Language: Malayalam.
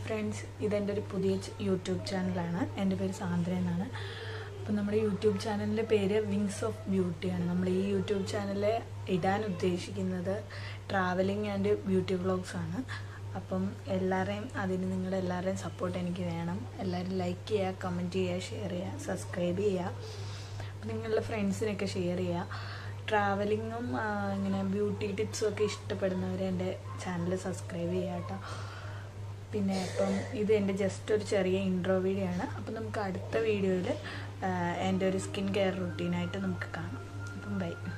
ഫ്രണ്ട്സ് ഇതെൻ്റെ ഒരു പുതിയ ച- യൂട്യൂബ് ചാനലാണ് എൻ്റെ പേര് സാന്ദ്ര എന്നാണ് അപ്പം നമ്മുടെ യൂട്യൂബ് ചാനലിൻ്റെ പേര് വിങ്സ് ഓഫ് ബ്യൂട്ടിയാണ് നമ്മൾ ഈ യൂട്യൂബ് ചാനലിൽ ഇടാൻ ഉദ്ദേശിക്കുന്നത് ട്രാവലിംഗ് ആൻഡ് ബ്യൂട്ടി വ്ളോഗ്സ് ആണ് അപ്പം എല്ലാവരെയും അതിന് നിങ്ങളുടെ എല്ലാവരുടെയും സപ്പോർട്ട് എനിക്ക് വേണം എല്ലാവരും ലൈക്ക് ചെയ്യുക കമൻറ്റ് ചെയ്യുക ഷെയർ ചെയ്യുക സബ്സ്ക്രൈബ് ചെയ്യുക അപ്പം നിങ്ങളുടെ ഫ്രണ്ട്സിനൊക്കെ ഷെയർ ചെയ്യുക ട്രാവലിങ്ങും ആ, ഇങ്ങനെ ബ്യൂട്ടി ടിപ്സും ഒക്കെ ഇഷ്ടപ്പെടുന്നവർ എൻ്റെ ചാനൽ സബ്സ്ക്രൈബ് ചെയ്യുക കേട്ടോ പിന്നെ അപ്പം ഇത് എൻ്റെ ജസ്റ്റ് ഒരു ചെറിയ ഇൻട്രോ വീഡിയോ ആണ് അപ്പം നമുക്ക് അടുത്ത വീഡിയോയിൽ എൻ്റെ ഒരു സ്കിൻ കെയർ റുട്ടീനായിട്ട് നമുക്ക് കാണാം അപ്പം ബൈ